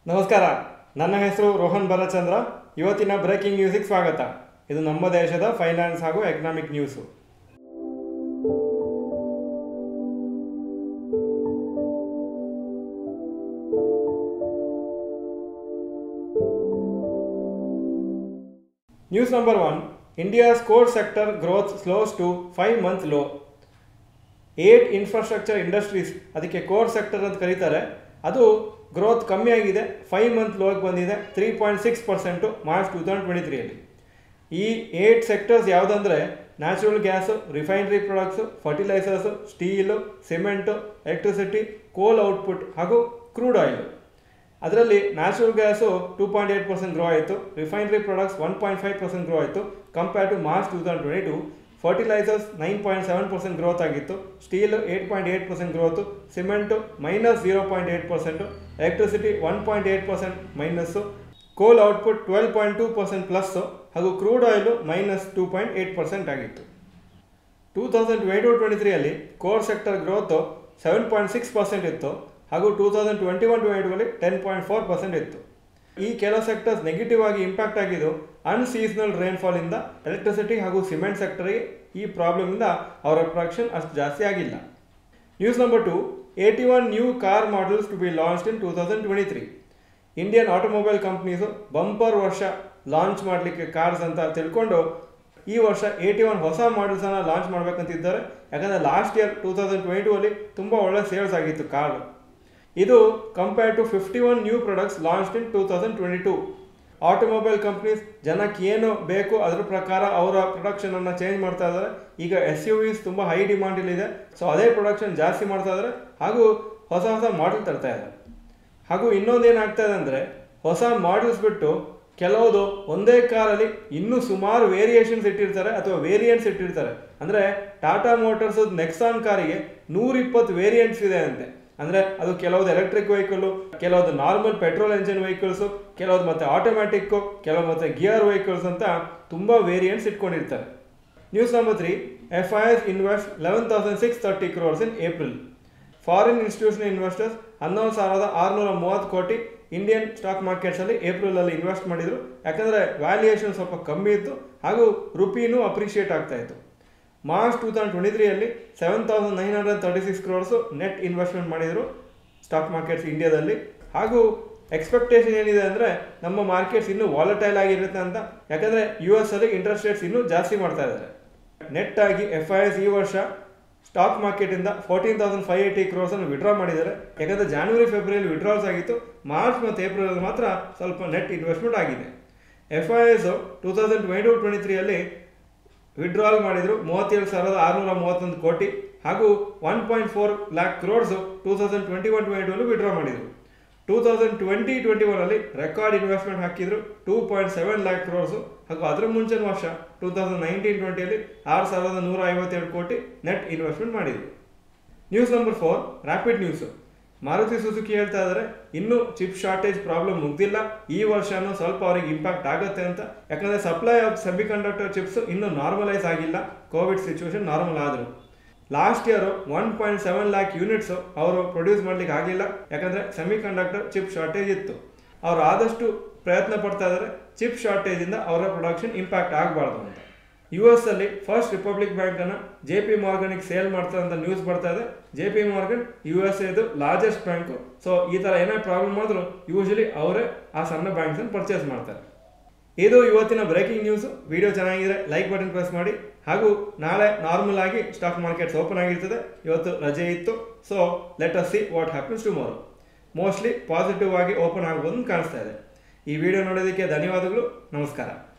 ನಮಸ್ಕಾರ ನನ್ನ ಹೆಸರು ರೋಹನ್ ಬಾಲಚಂದ್ರ ಇವತ್ತಿನ ಬ್ರೇಕಿಂಗ್ ನ್ಯೂಸಿಗೆ ಸ್ವಾಗತ ಇದು ನಮ್ಮ ದೇಶದ ಫೈನಾನ್ಸ್ ಹಾಗೂ economic news news number one India's core sector growth slows to five month low eight infrastructure industries ಅದಕ್ಕೆ ಕೋರ್ ಸೆಕ್ಟರ್ ಅಂತ ಕರೀತಾರೆ ಅದು ಗ್ರೋತ್ ಕಮ್ಮಿ ಆಗಿದೆ ಫೈವ್ ಮಂತ್ ಲೋಗೆ ಬಂದಿದೆ three point six percent March two thousand twenty ತ್ರೀಯಲ್ಲಿ ಈ ಏಟ್ ಸೆಕ್ಟರ್ಸ್ ಯಾವುದಂದರೆ natural gas refinery products fertilisers steel cement electricity coal output ಹಾಗೂ ಕ್ರೂಡ್ ಆಯಿಲು ಅದರಲ್ಲಿ natural gas two point eight percent grow ಆಯಿತು refinery products one point five percent grow ಆಯಿತು compare to March two thousand twenty two fertilisers nine point seven percent growth ಆಗಿತ್ತು steel eight point eight percent growth cement minus zero point eight percent electricity one point eight percent minus coal output twelve point two percent plus ಹಾಗೂ crude oil minus two point eight percent ಆಗಿತ್ತು two thousand twenty two twenty ತ್ರೀಯಲ್ಲಿ core sector growth seven point six percent ಇತ್ತು ಹಾಗೂ two thousand twenty one twenty ಟೂಲ್ಲಿ ten point four percent ಇತ್ತು ಈ ಕೆಲವು sectors negative ಆಗಿ ಇಂಪ್ಯಾಕ್ಟ್ ಆಗಿದ್ದು ಅನ್ಸೀಸನಲ್ ರೈನ್ಫಾಲಿಂದ ಎಲೆಕ್ಟ್ರಿಸಿಟಿ ಹಾಗೂ ಸಿಮೆಂಟ್ ಸೆಕ್ಟರ್ಗೆ ಈ ಪ್ರಾಬ್ಲಮಿಂದ ಅವರ ಪ್ರೊಡಕ್ಷನ್ ಅಷ್ಟು ಜಾಸ್ತಿ ಆಗಿಲ್ಲ news number two eighty one new car models to be launched in two thousand twenty three Indian automobile companies bumper ವರ್ಷ ಲಾಂಚ್ ಮಾಡಲಿಕ್ಕೆ ಕಾರ್ಸ್ ಅಂತ ತಿಳ್ಕೊಂಡು ಈ ವರ್ಷ ಏಯ್ಟಿ ಒನ್ ಹೊಸ ಮಾಡೆಲ್ಸನ್ನು ಲಾಂಚ್ ಮಾಡಬೇಕಂತಿದ್ದಾರೆ ಯಾಕಂದರೆ last year two thousand twenty two ಅಲ್ಲಿ ತುಂಬ ಒಳ್ಳೆ ಸೇಲ್ಸ್ ಆಗಿತ್ತು ಕಾರ್ ಇದು compare to fifty one new products launch in two thousand twenty two automobile companies ಜನಕ್ಕೆ ಏನು ಬೇಕು ಅದ್ರ ಪ್ರಕಾರ ಅವರ ಪ್ರೊಡಕ್ಷನನ್ನು ಚೇಂಜ್ ಮಾಡ್ತಾ ಇದ್ದಾರೆ ಈಗ ಎಸ್ ಯು ವಿಸ್ ತುಂಬ ಹೈ ಡಿಮಾಂಡಲ್ಲಿದೆ ಸೊ ಅದೇ ಪ್ರೊಡಕ್ಷನ್ ಜಾಸ್ತಿ ಮಾಡ್ತಾ ಇದ್ದಾರೆ ಹಾಗೂ ಹೊಸ ಹೊಸ ಮಾಡೆಲ್ ತರ್ತಾ ಇದ್ದಾರೆ ಹಾಗೂ ಇನ್ನೊಂದು ಏನಾಗ್ತಾ ಇದೆ ಅಂದರೆ ಹೊಸ ಮಾಡೆಲ್ಸ್ ಬಿಟ್ಟು ಕೆಲವುದು ಒಂದೇ ಕಾರಲ್ಲಿ ಇನ್ನೂ ಸುಮಾರು ವೇರಿಯೇಷನ್ಸ್ ಇಟ್ಟಿರ್ತಾರೆ ಅಥವಾ ವೇರಿಯಂಟ್ಸ್ ಇಟ್ಟಿರ್ತಾರೆ ಅಂದರೆ ಟಾಟಾ ಮೋಟರ್ಸ್ ನೆಕ್ಸಾನ್ ಕಾರಿಗೆ ನೂರಿಪ್ಪತ್ತು ವೇರಿಯಂಟ್ಸ್ ಇದೆ ಅಂತೆ ಅಂದರೆ ಅದು ಕೆಲವೊಂದು ಎಲೆಕ್ಟ್ರಿಕ್ ವೆಹಿಕಲ್ಲು ಕೆಲವೊಂದು ನಾರ್ಮಲ್ ಪೆಟ್ರೋಲ್ ಎಂಜಿನ್ ವೆಹಿಕಲ್ಸು ಕೆಲವೊಂದು ಮತ್ತೆ ಆಟೋಮ್ಯಾಟಿಕ್ಕು ಕೆಲವು ಮತ್ತೆ ಗಿಯರ್ ವೆಹಿಕಲ್ಸ್ ಅಂತ ತುಂಬ ವೇರಿಯಂಟ್ಸ್ ಇಟ್ಕೊಂಡಿರ್ತಾರೆ news number three F I S invest eleven thousand six thirty crores in April foreign institution investors ಹನ್ನೊಂದು ಸಾವಿರದ ಆರುನೂರ ಮೂವತ್ತು ಕೋಟಿ ಇಂಡಿಯನ್ ಸ್ಟಾಕ್ ಮಾರ್ಕೆಟ್ಸಲ್ಲಿ ಏಪ್ರಿಲಲ್ಲಿ ಇನ್ವೆಸ್ಟ್ ಮಾಡಿದರು ಯಾಕಂದರೆ ವ್ಯಾಲ್ಯೂಯೇಷನ್ ಸ್ವಲ್ಪ ಕಮ್ಮಿ ಇತ್ತು ಹಾಗೂ ರುಪಿನೂ ಅಪ್ರಿಷಿಯೇಟ್ ಆಗ್ತಾ ಇತ್ತು ಮಾರ್ಚ್ ಟೂ ತೌಸಂಡ್ ಟ್ವೆಂಟಿ ತ್ರೀಯಲ್ಲಿ seven thousand nine hundred thirty six crores net investment ಮಾಡಿದರು ಸ್ಟಾಕ್ ಮಾರ್ಕೆಟ್ಸ್ ಇಂಡಿಯಾದಲ್ಲಿ ಹಾಗೂ ಎಕ್ಸ್ಪೆಕ್ಟೇಷನ್ ಏನಿದೆ ಅಂದರೆ ನಮ್ಮ ಮಾರ್ಕೆಟ್ಸ್ ಇನ್ನೂ ವಾಲಟೈಲ್ ಆಗಿರುತ್ತೆ ಅಂತ ಯಾಕಂದರೆ ಯು ಎಸ್ ಅಲ್ಲಿ ಇಂಟ್ರೆಸ್ಟ್ ರೇಟ್ಸ್ ಇನ್ನೂ ಜಾಸ್ತಿ ಮಾಡ್ತಾ ಇದ್ದಾರೆ ನೆಟ್ ಆಗಿ ಎಫ್ ಐ ಎಸ್ ಈ ವರ್ಷ ಸ್ಟಾಕ್ ಮಾರ್ಕೆಟಿಂದ ಫೋರ್ಟೀನ್ ತೌಸಂಡ್ ಫೈವ್ ಏಯ್ಟಿ ಕ್ರೋರ್ಸನ್ನು ವಿಡ್ರಾ ಮಾಡಿದ್ದಾರೆ ಯಾಕಂದರೆ ಜಾನ್ವರಿ ಫೆಬ್ರವರಿಯಲ್ಲಿ ವಿಡ್ರಾಲ್ಸ್ ಆಗಿತ್ತು ಮಾರ್ಚ್ ಮತ್ತು ಏಪ್ರಿಲಲ್ಲಿ ಮಾತ್ರ ಸ್ವಲ್ಪ ನೆಟ್ ಇನ್ವೆಸ್ಟ್ಮೆಂಟ್ ಆಗಿದೆ F I S two thousand twenty two twenty ತ್ರೀಯಲ್ಲಿ ವಿಡ್ರಾಲ್ ಮಾಡಿದರು ಮೂವತ್ತೇಳು ಸಾವಿರದ ಆರುನೂರ ಮೂವತ್ತೊಂದು ಕೋಟಿ ಹಾಗೂ one point four lakh crores two thousand twenty one twenty ಟೂಲ್ಲಿ ವಿಡ್ರಾ ಮಾಡಿದರು ಟೂ ತೌಸಂಡ್ ಟ್ವೆಂಟಿ ಟ್ವೆಂಟಿ ಒನಲ್ಲಿ ರೆಕಾರ್ಡ್ ಇನ್ವೆಸ್ಟ್ಮೆಂಟ್ ಹಾಕಿದ್ರು two point seven lakh crores ಹಾಗೂ ಅದರ ಮುಂಚಿನ ವರ್ಷ ಟೂ ತೌಸಂಡ್ ನೈನ್ಟೀನ್ ಟ್ವೆಂಟಿಯಲ್ಲಿ ಆರು ಸಾವಿರದ ನೂರ ಐವತ್ತೆರಡು ಕೋಟಿ ನೆಟ್ ಇನ್ವೆಸ್ಟ್ಮೆಂಟ್ ಮಾಡಿದರು news number four rapid news Maruti Suzuki ಹೇಳ್ತಾ ಇದ್ದಾರೆ ಇನ್ನೂ ಚಿಪ್ ಶಾರ್ಟೇಜ್ ಪ್ರಾಬ್ಲಮ್ ಮುಗ್ದಿಲ್ಲ ಈ ವರ್ಷನೂ ಸ್ವಲ್ಪ ಅವರಿಗೆ ಇಂಪ್ಯಾಕ್ಟ್ ಆಗುತ್ತೆ ಅಂತ ಯಾಕಂದರೆ supply of semiconductor chips ಇನ್ನೂ ನಾರ್ಮಲೈಸ್ ಆಗಿಲ್ಲ ಕೋವಿಡ್ ಸಿಚುವೇಶನ್ ನಾರ್ಮಲ್ ಆದರು last year one point seven lakh units ಅವರು ಪ್ರೊಡ್ಯೂಸ್ ಮಾಡ್ಲಿಕ್ಕೆ ಆಗಿಲ್ಲ ಯಾಕಂದರೆ ಸೆಮಿ ಕಂಡಕ್ಟರ್ ಚಿಪ್ ಶಾರ್ಟೇಜ್ ಇತ್ತು ಅವರು ಆದಷ್ಟು ಪ್ರಯತ್ನ ಪಡ್ತಾ ಇದ್ದಾರೆ ಚಿಪ್ ಶಾರ್ಟೇಜಿಂದ ಅವರ ಪ್ರೊಡಕ್ಷನ್ ಇಂಪ್ಯಾಕ್ಟ್ ಆಗಬಾರ್ದು ಅಂತ ಯು ಎಸ್ ಅಲ್ಲಿ ಫಸ್ಟ್ ರಿಪಬ್ಲಿಕ್ ಬ್ಯಾಂಕನ್ನು ಜೆ ಪಿ ಮಾರ್ಗನಿಗೆ ಸೇಲ್ ಮಾಡ್ತಾರೆ ಅಂತ ನ್ಯೂಸ್ ಬರ್ತಾ ಇದೆ J P Morgan U S ಎದು ಲಾರ್ಜೆಸ್ಟ್ ಬ್ಯಾಂಕು ಸೊ ಈ ಥರ ಏನೇ ಪ್ರಾಬ್ಲಮ್ ಆದರೂ ಯೂಶಲಿ ಅವರೇ ಆ ಸಣ್ಣ ಬ್ಯಾಂಕ್ಸನ್ನು ಪರ್ಚೇಸ್ ಮಾಡ್ತಾರೆ ಇದು ಇವತ್ತಿನ ಬ್ರೇಕಿಂಗ್ ನ್ಯೂಸು ವಿಡಿಯೋ ಚೆನ್ನಾಗಿದೆ ಲೈಕ್ ಬಟನ್ ಪ್ರೆಸ್ ಮಾಡಿ ಹಾಗೂ ನಾಳೆ ನಾರ್ಮಲ್ ಆಗಿ ಸ್ಟಾಕ್ ಮಾರ್ಕೆಟ್ಸ್ ಓಪನ್ ಆಗಿರ್ತದೆ ಇವತ್ತು ರಜೆ ಇತ್ತು so let us see what happens tomorrow mostly positive ಆಗಿ ಓಪನ್ ಆಗ್ಬೋದು ಅಂತ ಕಾಣಿಸ್ತಾ ಇದೆ ಈ ವಿಡಿಯೋ ನೋಡೋದಕ್ಕೆ ಧನ್ಯವಾದಗಳು ನಮಸ್ಕಾರ